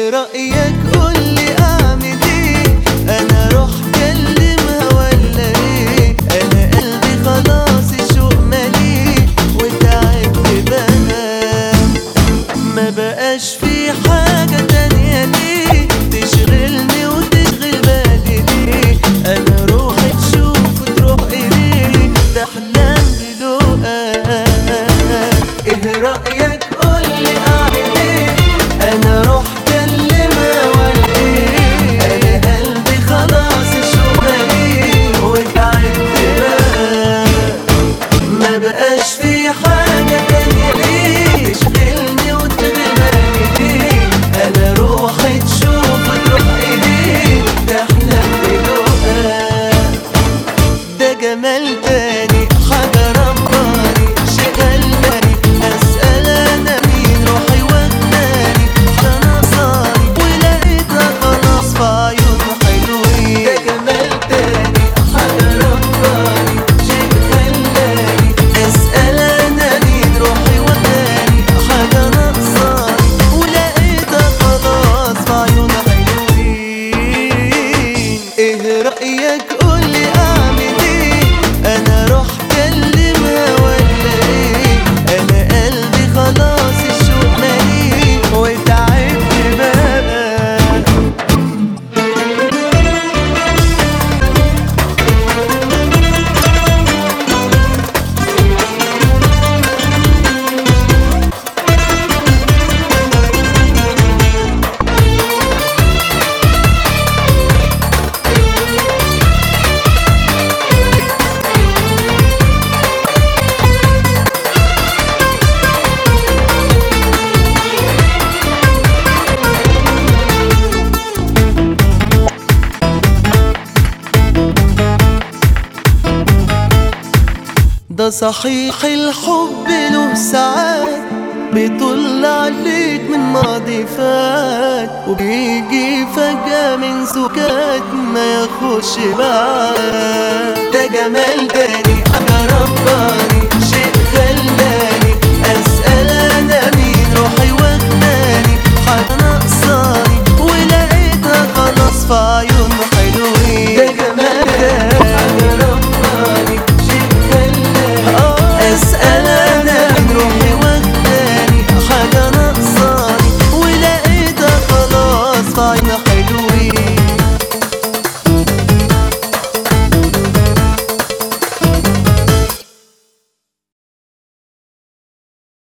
ايه رأيك قولي اعمل ايه انا اروح كلمها ولا ايه انا قلبي خلاص الشوق مليه وتعبت بقى ما بقاش في حاجة تانية ليه تشغلني وتشغل بالي ليه انا روحي تشوف وتروح اليه تحلم بلقاء ايه رأيك قولي اعمل ايه انا اروح كلمها ولا ايه انا قلبي خلاص الشوق مليه وتعبت بقى ما بقاش في حاجة تانية ليه تشغلني وتغلبني ليه أنا روحي تشوف تروح إيديه تحلم بلقاء ده جمال تاني حاجة رباني شغلاني أسأل أنا مين روحي وداني أنا صاري ولقيتها خلاص في عيون حلوين ده جمال تاني حاجة رباني شغلاني أسأل أنا مين روحي وداني حاجة ناقصاني ولقيتها خلاص في عيون حلوين إيه رأيك قولي أعمل إيه أنا أروح كلمها ولا إيه أنا قلبي خلاص الشوق مليه وتعبت بقى ده صحيح الحب له ساعات بيطل عليك من ماضي فات وبيجي فجأة من سكات ما يخش بعد ده جمال تاني حاجة رباني